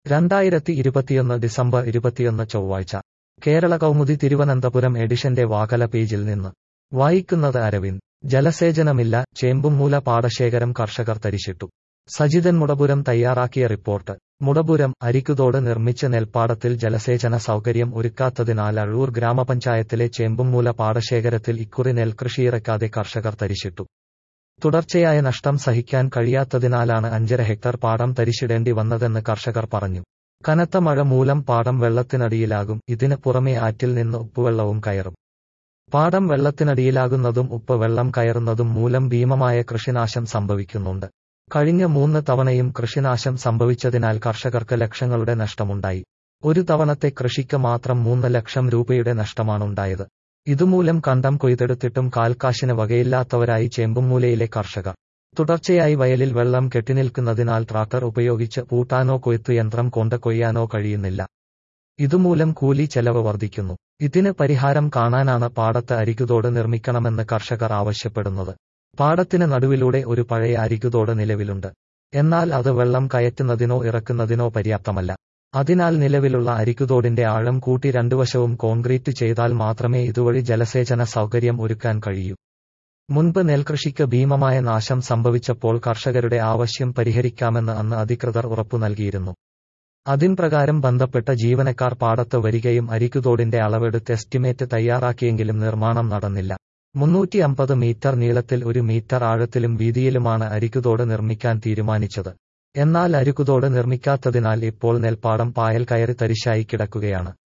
രണ്ടായിരത്തി ഇരുപത്തിയൊന്ന് ഡിസംബർ ഇരുപത്തിയൊന്ന് ചൊവ്വാഴ്ച കേരള കൗമുദി തിരുവനന്തപുരം എഡിഷന്റെ വാകല പേജിൽ നിന്ന് വായിക്കുന്നത് അരവിന്ദ് ജലസേചനമില്ല ചേമ്പുംമൂല പാടശേഖരം കർഷകർ തരിശിട്ടു സജിതൻ മുടപുരം തയ്യാറാക്കിയ റിപ്പോർട്ട് മുടപുരം അരിക്കുതോട് നിർമ്മിച്ച നെൽപ്പാടത്തിൽ ജലസേചന സൗകര്യം ഒരുക്കാത്തതിനാൽ അഴൂർ ഗ്രാമപഞ്ചായത്തിലെ ചേമ്പുംമൂല പാടശേഖരത്തിൽ ഇക്കുറി നെൽകൃഷിയിറക്കാതെ കർഷകർ തരിശിട്ടു തുടർച്ചയായ നഷ്ടം സഹിക്കാൻ കഴിയാത്തതിനാലാണ് അഞ്ചര ഹെക്ടർ പാടം തരിശിടേണ്ടി വന്നതെന്ന് കർഷകർ പറഞ്ഞു കനത്ത മഴ മൂലം പാടം വെള്ളത്തിനടിയിലാകും ഇതിന് പുറമെ ആറ്റിൽ നിന്ന് ഉപ്പുവെള്ളവും കയറും പാടം വെള്ളത്തിനടിയിലാകുന്നതും ഉപ്പ് വെള്ളം കയറുന്നതും മൂലം ഭീമമായ കൃഷിനാശം സംഭവിക്കുന്നുണ്ട് കഴിഞ്ഞ മൂന്ന് തവണയും കൃഷിനാശം സംഭവിച്ചതിനാൽ കർഷകർക്ക് ലക്ഷങ്ങളുടെ നഷ്ടമുണ്ടായി ഒരു തവണത്തെ കൃഷിക്ക് മാത്രം മൂന്ന് ലക്ഷം രൂപയുടെ നഷ്ടമാണുണ്ടായത് ഇതുമൂലം കണ്ടം കൊയ്തെടുത്തിട്ടും കാൽക്കാശിന് വകയില്ലാത്തവരായി ചേമ്പുമൂലയിലെ കർഷകർ തുടർച്ചയായി വയലിൽ വെള്ളം കെട്ടിനിൽക്കുന്നതിനാൽ ട്രാക്ടർ ഉപയോഗിച്ച് പൂട്ടാനോ കൊയ്ത്തുയന്ത്രം കൊണ്ട് കൊയ്യാനോ കഴിയുന്നില്ല ഇതുമൂലം കൂലി ചെലവ് വർദ്ധിക്കുന്നു ഇതിന് പരിഹാരം കാണാനാണ് പാടത്ത് അരികുതോട് നിർമ്മിക്കണമെന്ന് കർഷകർ ആവശ്യപ്പെടുന്നത് പാടത്തിന് നടുവിലൂടെ ഒരു പഴയ അരികുതോട് നിലവിലുണ്ട് എന്നാൽ അത് വെള്ളം കയറ്റുന്നതിനോ ഇറക്കുന്നതിനോ പര്യാപ്തമല്ല അതിനാൽ നിലവിലുള്ള അരിക്കുതോടിന്റെ ആഴം കൂട്ടി രണ്ടുവശവും കോൺക്രീറ്റ് ചെയ്താൽ മാത്രമേ ഇതുവഴി ജലസേചന സൗകര്യം ഒരുക്കാൻ കഴിയൂ മുൻപ് നെൽകൃഷിക്ക് ഭീമമായ നാശം സംഭവിച്ചപ്പോൾ കർഷകരുടെ ആവശ്യം പരിഹരിക്കാമെന്ന് അന്ന് അധികൃതർ ഉറപ്പു നൽകിയിരുന്നു അതിൻ പ്രകാരം ബന്ധപ്പെട്ട ജീവനക്കാർ പാടത്ത് വരികയും അരിക്കുതോടിന്റെ അളവെടുത്ത് എസ്റ്റിമേറ്റ് തയ്യാറാക്കിയെങ്കിലും നിർമ്മാണം നടന്നില്ല മുന്നൂറ്റി അമ്പത് മീറ്റർ നീളത്തിൽ ഒരു മീറ്റർ ആഴത്തിലും വീതിയിലുമാണ് അരിക്കുതോട് നിർമ്മിക്കാൻ തീരുമാനിച്ചത് എന്നാൽ അരിക്കുതോട് നിർമ്മിക്കാത്തതിനാൽ ഇപ്പോൾ നെൽപ്പാടം പായൽ കയറി തരിശായി കിടക്കുകയാണ്